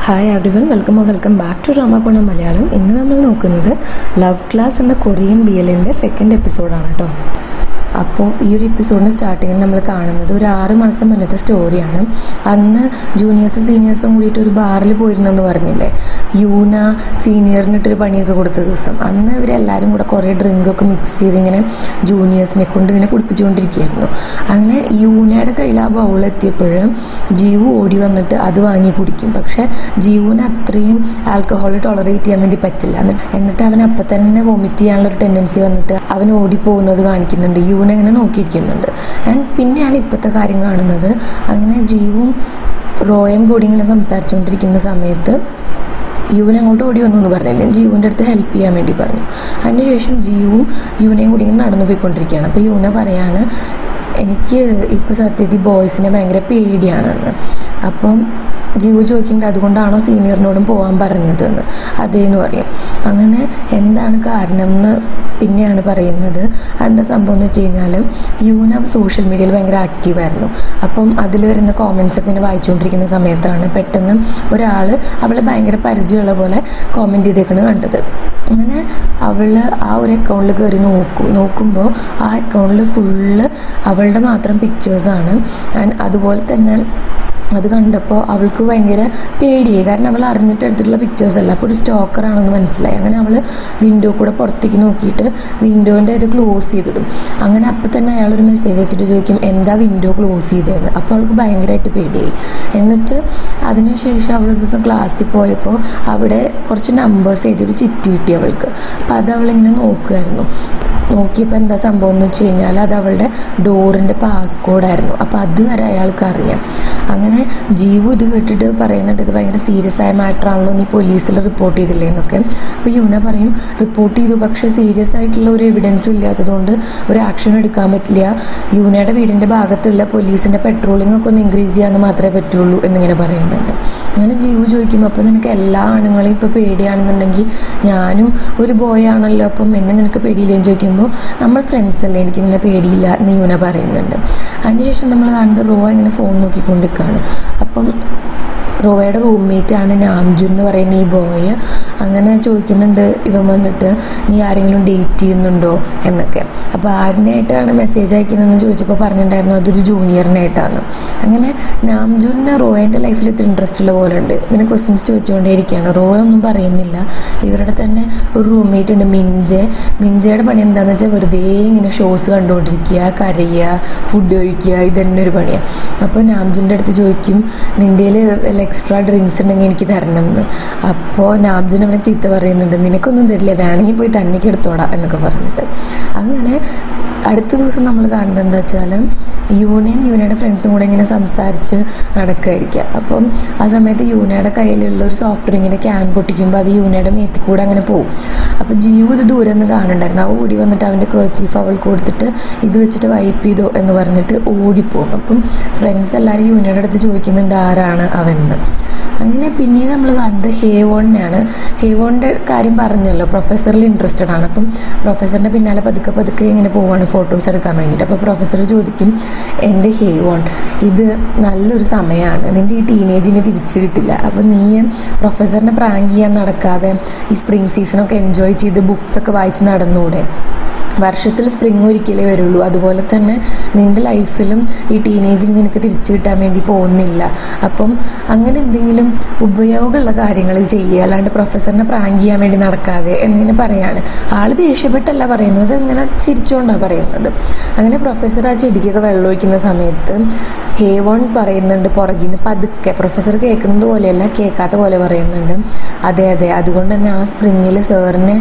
hi everyone welcome or welcome back to drama Malayalam ഇന്ന് നമ്മൾ നോക്കുന്നത് ലവ് ക്ലാസ് എന്ന കൊറിയൻ ബി എല്ലിൻ്റെ സെക്കൻഡ് എപ്പിസോഡാണ് കേട്ടോ അപ്പോൾ ഈ ഒരു എപ്പിസോഡിന് സ്റ്റാർട്ടിങ്ങിൽ നമ്മൾ കാണുന്നത് ഒരു ആറ് മാസം മുന്നത്തെ സ്റ്റോറിയാണ് അന്ന് ജൂനിയേഴ്സും സീനിയേഴ്സും കൂടിയിട്ട് ഒരു ബാറിൽ പോയിരുന്നെന്ന് പറഞ്ഞില്ലേ യൂന സീനിയറിനിട്ടൊരു പണിയൊക്കെ കൊടുത്ത ദിവസം അന്ന് ഇവരെല്ലാവരും കൂടെ കുറേ ഡ്രിങ്കൊക്കെ മിക്സ് ചെയ്ത് ഇങ്ങനെ ജൂനിയേഴ്സിനെ കൊണ്ട് ഇങ്ങനെ കുടിപ്പിച്ചുകൊണ്ടിരിക്കുകയായിരുന്നു അങ്ങനെ യൂനയുടെ കയ്യിൽ ആ ബൗൾ എത്തിയപ്പോൾ ജീവു ഓടി വന്നിട്ട് അത് വാങ്ങി കുടിക്കും പക്ഷേ ജീവുവിന് അത്രയും ആൽക്കഹോൾ ടോളറേറ്റ് ചെയ്യാൻ വേണ്ടി പറ്റില്ല എന്നിട്ട് എന്നിട്ട് അവൻ അപ്പം തന്നെ വോമിറ്റ് ചെയ്യാനുള്ള ഒരു ടെൻഡൻസി വന്നിട്ട് അവൻ ഓടിപ്പോകുന്നത് കാണിക്കുന്നുണ്ട് യൂന ഇങ്ങനെ നോക്കിയിരിക്കുന്നുണ്ട് ആൻഡ് പിന്നെയാണ് ഇപ്പോഴത്തെ കാര്യം കാണുന്നത് അങ്ങനെ ജീവും റോയും കൂടി ഇങ്ങനെ സംസാരിച്ചുകൊണ്ടിരിക്കുന്ന സമയത്ത് യുവൻ അങ്ങോട്ട് ഓടി വന്നു എന്ന് പറഞ്ഞില്ലേ ജീവൻ്റെ അടുത്ത് ഹെൽപ്പ് ചെയ്യാൻ വേണ്ടി പറഞ്ഞു അതിനുശേഷം ജീവും യുവനെയും കൂടി ഇങ്ങനെ നടന്നു പോയിക്കൊണ്ടിരിക്കുകയാണ് അപ്പോൾ യുവന പറയാണ് എനിക്ക് ഇപ്പോൾ സത്യത്തിൽ ബോയ്സിനെ ഭയങ്കര പേടിയാണെന്ന് അപ്പം ജീവു ചോദിക്കുന്നുണ്ട് അതുകൊണ്ടാണോ സീനിയറിനോടും പോകാൻ പറഞ്ഞതെന്ന് അതേന്ന് പറയും അങ്ങനെ എന്താണ് കാരണം എന്ന് പിന്നെയാണ് പറയുന്നത് എന്താ സംഭവം എന്ന് വെച്ച് കഴിഞ്ഞാൽ യൂന സോഷ്യൽ മീഡിയയിൽ ഭയങ്കര ആക്റ്റീവായിരുന്നു അപ്പം അതിൽ വരുന്ന കോമൻസ് ഒക്കെ ഇങ്ങനെ വായിച്ചുകൊണ്ടിരിക്കുന്ന സമയത്താണ് പെട്ടെന്ന് ഒരാൾ അവളെ ഭയങ്കര പരിചയമുള്ള പോലെ കോമെൻറ്റ് ചെയ്തേക്കണ് കണ്ടത് അങ്ങനെ അവൾ ആ ഒരു അക്കൗണ്ടിൽ കയറി നോക്കും നോക്കുമ്പോൾ ആ അക്കൗണ്ടിൽ ഫുള്ള് അവളുടെ മാത്രം പിക്ചേഴ്സാണ് ആൻഡ് അതുപോലെ തന്നെ അത് കണ്ടപ്പോൾ അവൾക്ക് ഭയങ്കര പേടിയായി കാരണം അവൾ അറിഞ്ഞിട്ട് എടുത്തിട്ടുള്ള പിക്ചേഴ്സ് അല്ല അപ്പോൾ ഒരു സ്റ്റോക്കറാണെന്ന് മനസ്സിലായി അങ്ങനെ അവൾ വിൻഡോ കൂടെ പുറത്തേക്ക് നോക്കിയിട്ട് വിൻഡോൻ്റെ ഇത് ക്ലോസ് ചെയ്തിടും അങ്ങനെ അപ്പം തന്നെ അയാളൊരു മെസ്സേജ് വെച്ചിട്ട് ചോദിക്കും എന്താ വിൻഡോ ക്ലോസ് ചെയ്തതെന്ന് അപ്പോൾ അവൾക്ക് ഭയങ്കരമായിട്ട് പേടിയായി എന്നിട്ട് അതിനുശേഷം അവൾ ഒരു ദിവസം ക്ലാസ്സിൽ പോയപ്പോൾ അവിടെ കുറച്ച് നമ്പേഴ്സ് എഴുതിയൊരു ചിട്ടി കിട്ടി അവൾക്ക് അപ്പോൾ അത് അവളിങ്ങനെ നോക്കുമായിരുന്നു നോക്കിയപ്പോൾ എന്താ സംഭവം എന്ന് വെച്ച് കഴിഞ്ഞാൽ അത് അവളുടെ ഡോറിൻ്റെ പാസ്കോഡായിരുന്നു അപ്പോൾ അതുവരെ അയാൾക്ക് അറിയാം അങ്ങനെ ജീവു ഇത് കേട്ടിട്ട് പറയുന്നുണ്ട് ഇത് ഭയങ്കര സീരിയസ് ആയ മാറ്ററാണല്ലോ നീ പോലീസിൽ റിപ്പോർട്ട് ചെയ്തില്ലേ എന്നൊക്കെ അപ്പോൾ യുവന പറയും റിപ്പോർട്ട് ചെയ്തു പക്ഷേ സീരിയസ് ആയിട്ടുള്ള ഒരു എവിഡൻസും ഇല്ലാത്തതുകൊണ്ട് ഒരു ആക്ഷൻ എടുക്കാൻ പറ്റില്ല യുവനയുടെ വീടിൻ്റെ ഭാഗത്തുള്ള പോലീസിൻ്റെ പെട്രോളിംഗ് ഒക്കെ ഒന്ന് ഇൻക്രീസ് ചെയ്യാൻ മാത്രമേ പറ്റുള്ളൂ എന്നിങ്ങനെ പറയുന്നുണ്ട് അങ്ങനെ ജീവു ചോദിക്കും അപ്പോൾ നിനക്ക് എല്ലാ ആണുങ്ങളെയും ഇപ്പോൾ പേടിയാണെന്നുണ്ടെങ്കിൽ ഞാനും ഒരു ബോയ് ആണല്ലോ അപ്പം എന്നെ നിനക്ക് പേടിയില്ലേന്ന് ചോദിക്കുമ്പോൾ നമ്മൾ ഫ്രണ്ട്സ് അല്ലേ എനിക്ക് നിന്നെ പേടിയില്ല എന്ന് യൂന പറയുന്നുണ്ട് അതിനുശേഷം നമ്മൾ കാണുന്നത് റോ ഇങ്ങനെ ഫോൺ നോക്കിക്കൊണ്ടിരിക്കുകയാണ് അപ്പം റോയുടെ റൂംമേറ്റാണ് നാംജു എന്ന് പറയുന്ന ഈ ബോയ് അങ്ങനെ ചോദിക്കുന്നുണ്ട് ഇവൻ വന്നിട്ട് നീ ആരെങ്കിലും ഡേറ്റ് ചെയ്യുന്നുണ്ടോ എന്നൊക്കെ അപ്പോൾ ആരിനായിട്ടാണ് മെസ്സേജ് അയക്കുന്നതെന്ന് ചോദിച്ചപ്പോൾ പറഞ്ഞിട്ടുണ്ടായിരുന്നു അതൊരു ജൂനിയറിനായിട്ടാണ് അങ്ങനെ നാംജുവിന് റോയൻ്റെ ലൈഫിൽ ഇത്ര ഇൻട്രസ്റ്റ് ഉള്ള പോലെ ഉണ്ട് ഇങ്ങനെ ക്വസ്റ്റ്യൻസ് ചോദിച്ചുകൊണ്ടേയിരിക്കുകയാണ് റോയ ഒന്നും പറയുന്നില്ല ഇവരുടെ തന്നെ ഒരു റൂംമേറ്റ് ഉണ്ട് മിഞ്ചെ മിഞ്ചയുടെ പണി എന്താണെന്ന് വെച്ചാൽ വെറുതെ ഇങ്ങനെ ഷോസ് കണ്ടുകൊണ്ടിരിക്കുക കരയുക ഫുഡ് കഴിക്കുക ഇതന്നെ ഒരു പണിയാണ് അപ്പോൾ നാംജുൻ്റെ അടുത്ത് ചോദിക്കും നിൻ്റെ വല്ല എക്സ്ട്രാ ഡ്രിങ്ക്സ് ഉണ്ടെങ്കിൽ എനിക്ക് തരണം എന്ന് അപ്പോൾ നാംജുൻ അവനെ ചീത്ത പറയുന്നുണ്ട് നിനക്കൊന്നും തരില്ല വേണമെങ്കിൽ പോയി തന്നെക്ക് എടുത്തോടാ എന്നൊക്കെ പറഞ്ഞിട്ട് അങ്ങനെ അടുത്ത ദിവസം നമ്മൾ കാണുന്നത് എന്താ വെച്ചാൽ യൂനയും യൂനയുടെ ഫ്രണ്ട്സും കൂടെ ഇങ്ങനെ സംസാരിച്ച് നടക്കുമായിരിക്കുക അപ്പം ആ സമയത്ത് യൂനയുടെ കയ്യിലുള്ള ഒരു സോഫ്റ്റ് ഡ്രിങ്കിൻ്റെ ക്യാൻ പൊട്ടിക്കുമ്പോൾ അത് യൂനയുടെ മേത്തിൽ കൂടെ അങ്ങനെ പോകും അപ്പോൾ ജീവു ഇത് ദൂരെ നിന്ന് കാണുന്നുണ്ടായിരുന്നു ആ ഓടി വന്നിട്ട് അവൻ്റെ കേച്ചീഫ് അവൾക്ക് കൊടുത്തിട്ട് ഇത് വെച്ചിട്ട് വൈപ്പ് ചെയ്തോ എന്ന് പറഞ്ഞിട്ട് ഓടിപ്പോകും അപ്പം ഫ്രണ്ട്സ് എല്ലാവരും യൂനയുടെ അടുത്ത് ചോദിക്കുന്നുണ്ട് ആരാണ് അവനെന്ന് അങ്ങനെ പിന്നീട് നമ്മൾ കാണുന്നത് ഹേവോണിനെയാണ് ഹേവോണിൻ്റെ കാര്യം പറഞ്ഞല്ലോ പ്രൊഫസറിൽ ഇൻട്രസ്റ്റഡ് ആണ് അപ്പം പ്രൊഫസറിൻ്റെ പിന്നാലെ പതുക്കെ പതുക്കെ ഇങ്ങനെ പോവാണ് ഫോട്ടോസ് എടുക്കാൻ വേണ്ടിയിട്ട് അപ്പോൾ പ്രൊഫസർ ചോദിക്കും എൻ്റെ ഹേവോൺ ഇത് നല്ലൊരു സമയമാണ് നിൻ്റെ ഈ ടീനേജിനെ തിരിച്ചു കിട്ടില്ല അപ്പോൾ നീ പ്രൊഫസറിനെ പ്രാങ്ക് ചെയ്യാൻ നടക്കാതെ ഈ സ്പ്രിംഗ് സീസണൊക്കെ എൻജോയ് ചെയ്ത് ബുക്സൊക്കെ വായിച്ച് നടന്നൂടെ വർഷത്തിൽ സ്പ്രിങ് ഒരിക്കലേ വരുള്ളൂ അതുപോലെ തന്നെ നിൻ്റെ ലൈഫിലും ഈ ടീനേജിൽ നിനക്ക് തിരിച്ചു കിട്ടാൻ വേണ്ടി പോകുന്നില്ല അപ്പം അങ്ങനെ എന്തെങ്കിലും ഉപയോഗമുള്ള കാര്യങ്ങൾ ചെയ്യുക അല്ലാണ്ട് പ്രൊഫസറിനെ പ്രാങ്ക് ചെയ്യാൻ വേണ്ടി നടക്കാതെ എന്നിങ്ങനെ പറയാണ് ആൾ ദേഷ്യപ്പെട്ടല്ല പറയുന്നത് ഇങ്ങനെ ചിരിച്ചുകൊണ്ടാണ് പറയുന്നത് അങ്ങനെ പ്രൊഫസർ ആ ചെടിക്കൊക്കെ വെള്ളമൊഴിക്കുന്ന സമയത്ത് ഹേവോൺ പറയുന്നുണ്ട് പുറകിൽ നിന്ന് പതുക്കെ പ്രൊഫസർ കേൾക്കുന്നത് പോലെയല്ല കേൾക്കാത്ത പോലെ പറയുന്നുണ്ട് അതെ അതെ അതുകൊണ്ട് തന്നെ ആ സ്പ്രിങ്ങിൽ സാറിനെ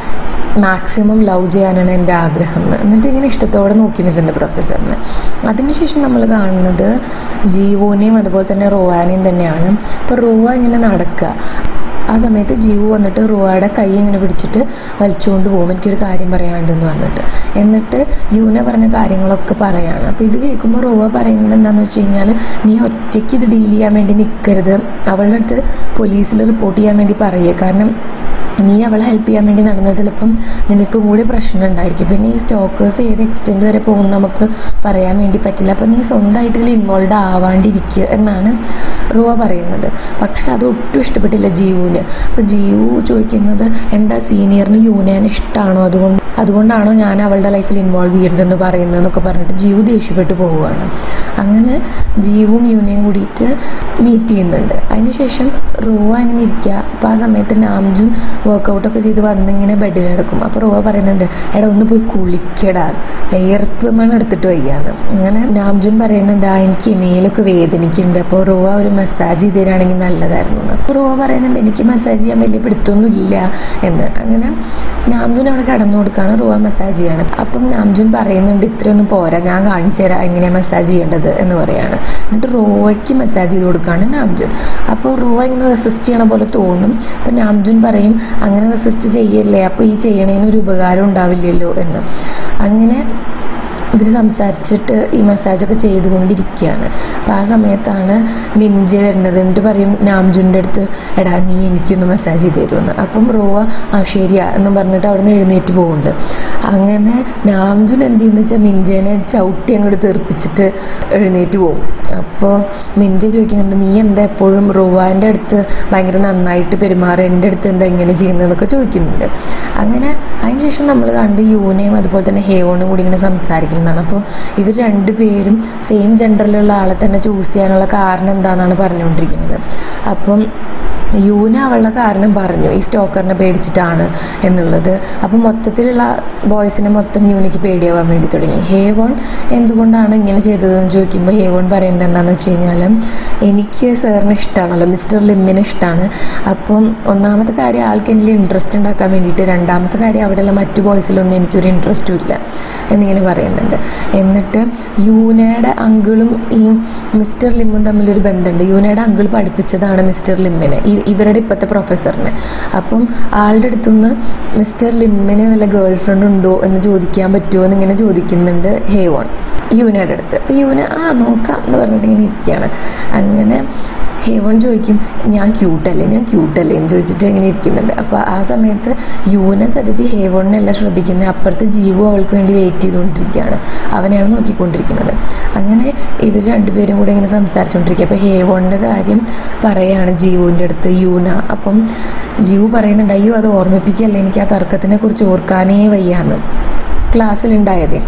മാക്സിമം ലവ് ചെയ്യാനാണ് എൻ്റെ ആഗ്രഹം എന്ന് എന്നിട്ട് ഇങ്ങനെ ഇഷ്ടത്തോടെ നോക്കി നിൽക്കുന്നുണ്ട് പ്രൊഫസറിന് അതിനുശേഷം നമ്മൾ കാണുന്നത് ജീവോനെയും അതുപോലെ തന്നെ റോവാനെയും തന്നെയാണ് അപ്പോൾ റോവ ഇങ്ങനെ നടക്കുക ആ സമയത്ത് ജീവു വന്നിട്ട് റോയുടെ കൈ ഇങ്ങനെ പിടിച്ചിട്ട് വലിച്ചുകൊണ്ട് പോകും എനിക്കൊരു കാര്യം പറയാനുണ്ടെന്ന് പറഞ്ഞിട്ട് എന്നിട്ട് യൂന പറഞ്ഞ കാര്യങ്ങളൊക്കെ പറയാണ് അപ്പോൾ ഇത് കേൾക്കുമ്പോൾ റോവ പറയുന്നത് എന്താണെന്ന് വെച്ച് കഴിഞ്ഞാൽ നീ ഒറ്റയ്ക്ക് ഇത് ഡീൽ ചെയ്യാൻ വേണ്ടി നിൽക്കരുത് അവളുടെ അടുത്ത് പോലീസിൽ റിപ്പോർട്ട് ചെയ്യാൻ വേണ്ടി പറയുക കാരണം നീ അവളെ ഹെൽപ്പ് ചെയ്യാൻ വേണ്ടി നടന്നാൽ ചിലപ്പം നിനക്കും കൂടി പ്രശ്നം ഉണ്ടായിരിക്കും പിന്നെ ഈ സ്റ്റോക്കേഴ്സ് ഏത് എക്സ്റ്റെൻഡ് വരെ പോകും നമുക്ക് പറയാൻ വേണ്ടി പറ്റില്ല അപ്പം നീ സ്വന്തമായിട്ട് ഇതിൽ ഇൻവോൾവ് ആവാണ്ടിരിക്കുക എന്നാണ് റുവ പറയുന്നത് പക്ഷെ അത് ഒട്ടും ഇഷ്ടപ്പെട്ടില്ല ജീവുവിന് അപ്പോൾ ജീവു ചോദിക്കുന്നത് എന്താ സീനിയറിന് യൂനിയൻ ഇഷ്ടമാണോ അതുകൊണ്ട് അതുകൊണ്ടാണോ ഞാൻ അവളുടെ ലൈഫിൽ ഇൻവോൾവ് ചെയ്യരുതെന്ന് പറയുന്നതെന്നൊക്കെ പറഞ്ഞിട്ട് ജീവു ദേഷ്യപ്പെട്ടു പോവുകയാണ് അങ്ങനെ ജീവും യൂനിയൻ കൂടിയിട്ട് മീറ്റ് ചെയ്യുന്നുണ്ട് അതിനുശേഷം റോവ ഇങ്ങനെ ഇരിക്കുക അപ്പോൾ ആ സമയത്ത് നാംജുൻ വർക്കൗട്ടൊക്കെ ചെയ്ത് വന്നിങ്ങനെ ബെഡിൽ കിടക്കും അപ്പോൾ റോവ പറയുന്നുണ്ട് എടാ ഒന്ന് പോയി കുളിക്കടാ എയർപ്പ് മണ്ണ് എടുത്തിട്ട് വയ്യാന്ന് അങ്ങനെ നാംജുൻ പറയുന്നുണ്ട് ആ എനിക്ക് മേലൊക്കെ വേദനിക്കുന്നുണ്ട് അപ്പോൾ റോവ ഒരു മസാജ് ചെയ്ത് തരാണെങ്കിൽ നല്ലതായിരുന്നു എന്ന് അപ്പോൾ റോവ പറയുന്നുണ്ട് എനിക്ക് മസാജ് ചെയ്യാൻ വലിയ പിടുത്തൊന്നും ഇല്ല എന്ന് അങ്ങനെ നാംജുൻ അവിടെ കടന്നു കൊടുക്കുകയാണ് റോവ മസാജ് ചെയ്യാണ് അപ്പം നാംജുൻ പറയുന്നുണ്ട് ഇത്രയൊന്നും പോരാ ഞാൻ കാണിച്ചു തരാം എങ്ങനെയാണ് മസാജ് ചെയ്യേണ്ടത് എന്ന് പറയാണ് എന്നിട്ട് റോവയ്ക്ക് മസാജ് ചെയ്ത് കൊടുക്കുകയാണ് നാംജുൻ അപ്പോൾ റോവ ഇങ്ങനെ റെസിസ്റ്റ് ചെയ്യണ പോലെ തോന്നും അപ്പം നാംജുൻ പറയും അങ്ങനെ റെസിസ്റ്റ് ചെയ്യല്ലേ അപ്പോൾ ഈ ചെയ്യണേന് ഒരു ഉപകാരം ഉണ്ടാവില്ലല്ലോ എന്ന് അങ്ങനെ ഇവർ സംസാരിച്ചിട്ട് ഈ മസാജൊക്കെ ചെയ്തുകൊണ്ടിരിക്കുകയാണ് അപ്പോൾ ആ സമയത്താണ് മിൻജ വരുന്നത് എന്നിട്ട് പറയും നാംജുൻ്റെ അടുത്ത് എടാ നീ എനിക്കൊന്ന് മസാജ് ചെയ്ത് തരുമെന്ന് അപ്പം റോവ ആ ശരിയാ എന്നും പറഞ്ഞിട്ട് അവിടെ നിന്ന് എഴുന്നേറ്റ് പോകുന്നുണ്ട് അങ്ങനെ നാംജുൻ എന്ത് ചെയ്യുന്നു വെച്ചാൽ മിൻജേനെ ചവിട്ടി അങ്ങോട്ട് തെറിപ്പിച്ചിട്ട് എഴുന്നേറ്റ് പോകും അപ്പോൾ മിൻജ ചോദിക്കുന്നുണ്ട് നീ എന്താ എപ്പോഴും റോവാൻ്റെ അടുത്ത് ഭയങ്കര നന്നായിട്ട് പെരുമാറുക എൻ്റെ അടുത്ത് എന്താ ഇങ്ങനെ ചെയ്യുന്നതെന്നൊക്കെ ചോദിക്കുന്നുണ്ട് അങ്ങനെ അതിനുശേഷം നമ്മൾ കാണുന്നത് യൂനയും അതുപോലെ തന്നെ ഹേവോണും കൂടി ഇങ്ങനെ സംസാരിക്കുന്നതാണ് അപ്പോൾ ഇവർ രണ്ടുപേരും സെയിം ജെൻഡറിലുള്ള ആളെ തന്നെ ചൂസ് ചെയ്യാനുള്ള കാരണം എന്താണെന്നാണ് പറഞ്ഞുകൊണ്ടിരിക്കുന്നത് അപ്പം യൂന അവളുടെ കാരണം പറഞ്ഞു ഈ സ്റ്റോക്കറിനെ പേടിച്ചിട്ടാണ് എന്നുള്ളത് അപ്പം മൊത്തത്തിലുള്ള ബോയ്സിനെ മൊത്തം യൂണിക്ക് പേടിയാവാൻ വേണ്ടി തുടങ്ങി ഹേവോൺ എന്തുകൊണ്ടാണ് ഇങ്ങനെ ചെയ്തതെന്ന് ചോദിക്കുമ്പോൾ ഹേവോൺ പറയുന്നത് എന്താണെന്ന് വെച്ച് കഴിഞ്ഞാൽ എനിക്ക് സാറിനെ ഇഷ്ടമാണല്ലോ മിസ്റ്റർ ലിമ്മിനെ ഇഷ്ടമാണ് അപ്പം ഒന്നാമത്തെ കാര്യം ആൾക്ക് എന്നിൽ ഇൻട്രസ്റ്റ് ഉണ്ടാക്കാൻ വേണ്ടിയിട്ട് രണ്ടാമത്തെ കാര്യം അവിടെയുള്ള മറ്റു ബോയ്സിലൊന്നും എനിക്കൊരു ഇൻട്രസ്റ്റും ഇല്ല എന്നിങ്ങനെ പറയുന്നുണ്ട് എന്നിട്ട് യൂനയുടെ അങ്കിളും ഈ മിസ്റ്റർ ലിമ്മും തമ്മിലൊരു ബന്ധമുണ്ട് യൂനയുടെ അങ്കിൾ പഠിപ്പിച്ചതാണ് മിസ്റ്റർ ലിമ്മിനെ ഈ ഇവരുടെ ഇപ്പോഴത്തെ പ്രൊഫസറിനെ അപ്പം ആളുടെ അടുത്തുനിന്ന് മിസ്റ്റർ ലിമ്മിന് വല്ല ഗേൾ ഫ്രണ്ട് ഉണ്ടോ എന്ന് ചോദിക്കാൻ പറ്റുമോ എന്നിങ്ങനെ ചോദിക്കുന്നുണ്ട് ഹേവോൺ യൂനയുടെ അടുത്ത് അപ്പോൾ യൂന ആ നോക്കാം എന്ന് പറഞ്ഞിട്ട് ഇങ്ങനെ ഇരിക്കുകയാണ് അങ്ങനെ ഹേവൺ ചോദിക്കും ഞാൻ ക്യൂട്ടല്ലേ ഞാൻ ക്യൂട്ടല്ലേ എന്ന് ചോദിച്ചിട്ട് ഇങ്ങനെ ഇരിക്കുന്നുണ്ട് അപ്പോൾ ആ സമയത്ത് യൂന സത്യത്തിൽ ഹേവണിനല്ല ശ്രദ്ധിക്കുന്നത് അപ്പുറത്ത് ജീവു അവൾക്ക് വേണ്ടി വെയിറ്റ് ചെയ്തുകൊണ്ടിരിക്കുകയാണ് അവനെയാണ് നോക്കിക്കൊണ്ടിരിക്കുന്നത് അങ്ങനെ ഇവർ രണ്ടുപേരും കൂടെ ഇങ്ങനെ സംസാരിച്ചുകൊണ്ടിരിക്കുക അപ്പോൾ ഹേവണിൻ്റെ കാര്യം പറയാണ് ജീവുവിൻ്റെ അടുത്ത് യൂന അപ്പം ജീവു പറയുന്നുണ്ട് അയ്യോ അത് ഓർമ്മിപ്പിക്കല്ലേ എനിക്ക് ആ തർക്കത്തിനെ കുറിച്ച് ഓർക്കാനേ വയ്യാന്ന് ക്ലാസ്സിലുണ്ടായതേ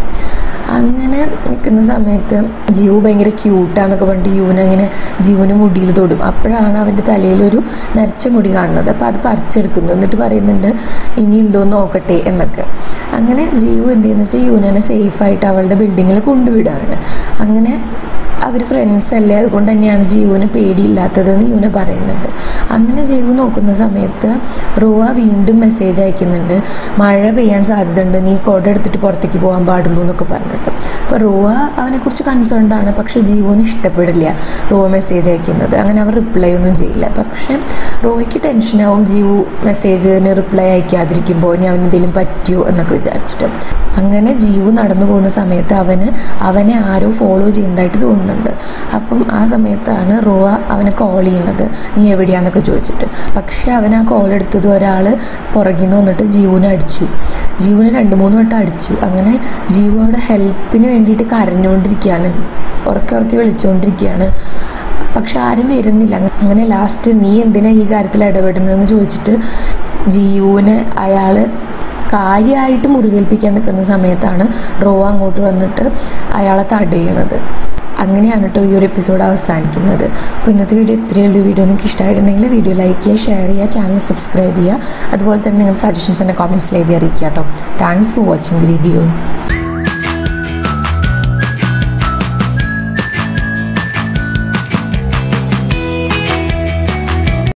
അങ്ങനെ നിൽക്കുന്ന സമയത്ത് ജീവു ഭയങ്കര ക്യൂട്ടാന്നൊക്കെ പറഞ്ഞിട്ട് യൂന അങ്ങനെ ജീവന് മുടിയിൽ തൊടും അപ്പോഴാണ് അവൻ്റെ തലയിലൊരു നരച്ച മുടി കാണുന്നത് അപ്പോൾ അത് പറിച്ചെടുക്കുന്നു എന്നിട്ട് പറയുന്നുണ്ട് ഇനി ഉണ്ടോ എന്ന് നോക്കട്ടെ എന്നൊക്കെ അങ്ങനെ ജീവു എന്ത് ചെയ്യുന്നു വെച്ചാൽ യൂനനെ സേഫായിട്ട് അവളുടെ ബിൽഡിങ്ങിൽ കൊണ്ടുവിടുകയാണ് അങ്ങനെ അവർ ഫ്രണ്ട്സ് അല്ലേ അതുകൊണ്ട് തന്നെയാണ് ജീവുവിന് പേടിയില്ലാത്തതെന്ന് യൂന പറയുന്നുണ്ട് അങ്ങനെ ജീവു നോക്കുന്ന സമയത്ത് റോവ വീണ്ടും മെസ്സേജ് അയക്കുന്നുണ്ട് മഴ പെയ്യാൻ സാധ്യതയുണ്ട് നീ കോട എടുത്തിട്ട് പുറത്തേക്ക് പോകാൻ പാടുള്ളൂ എന്നൊക്കെ പറഞ്ഞിട്ട് അപ്പോൾ റോവ അവനെക്കുറിച്ച് കൺസേൺഡ് ആണ് പക്ഷേ ജീവുവിന് ഇഷ്ടപ്പെടില്ല റോവ മെസ്സേജ് അയക്കുന്നത് അങ്ങനെ അവർ റിപ്ലൈ ഒന്നും ചെയ്യില്ല പക്ഷേ റോയ്ക്ക് ടെൻഷനാവും ജീവു മെസ്സേജിന് റിപ്ലൈ അയക്കാതിരിക്കുമ്പോൾ ഞാൻ എന്തെങ്കിലും പറ്റിയോ എന്നൊക്കെ വിചാരിച്ചിട്ട് അങ്ങനെ ജീവു നടന്നു പോകുന്ന സമയത്ത് അവന് അവനെ ആരോ ഫോളോ ചെയ്യുന്നതായിട്ട് തോന്നുന്നുണ്ട് അപ്പം ആ സമയത്താണ് റോവ അവനെ കോൾ ചെയ്യുന്നത് നീ എവിടെയാന്നൊക്കെ ചോദിച്ചിട്ട് പക്ഷെ അവൻ ആ കോൾ എടുത്തത് ഒരാൾ പുറകിൽ നിന്ന് വന്നിട്ട് ജീവുവിനെ അടിച്ചു ജീവുവിനെ രണ്ട് മൂന്ന് വട്ടം അടിച്ചു അങ്ങനെ ജീവു അവിടെ ഹെൽപ്പിന് വേണ്ടിയിട്ട് കരഞ്ഞുകൊണ്ടിരിക്കുകയാണ് ഉറക്കെ ഉറക്കെ വിളിച്ചുകൊണ്ടിരിക്കുകയാണ് പക്ഷെ ആരും വരുന്നില്ല അങ്ങനെ ലാസ്റ്റ് നീ എന്തിനാ ഈ കാര്യത്തിൽ ഇടപെടുന്നതെന്ന് ചോദിച്ചിട്ട് ജീവുവിനെ അയാൾ കാര്യമായിട്ട് മുറിവേൽപ്പിക്കാൻ നിൽക്കുന്ന സമയത്താണ് റോവ അങ്ങോട്ട് വന്നിട്ട് അയാളെ തടയണത് അങ്ങനെയാണ് കേട്ടോ ഈ ഒരു എപ്പിസോഡ് അവസാനിക്കുന്നത് അപ്പോൾ ഇന്നത്തെ വീഡിയോ ഇത്രയേ ഉള്ളൂ വീഡിയോ നിങ്ങൾക്ക് ഇഷ്ടമായിട്ടുണ്ടെങ്കിൽ വീഡിയോ ലൈക്ക് ചെയ്യുക ഷെയർ ചെയ്യുക ചാനൽ സബ്സ്ക്രൈബ് ചെയ്യുക അതുപോലെ തന്നെ നിങ്ങളുടെ സജഷൻസ് എൻ്റെ കോമെൻറ്റ്സിൽ എഴുതി അറിയിക്കുക കേട്ടോ thanks for watching the video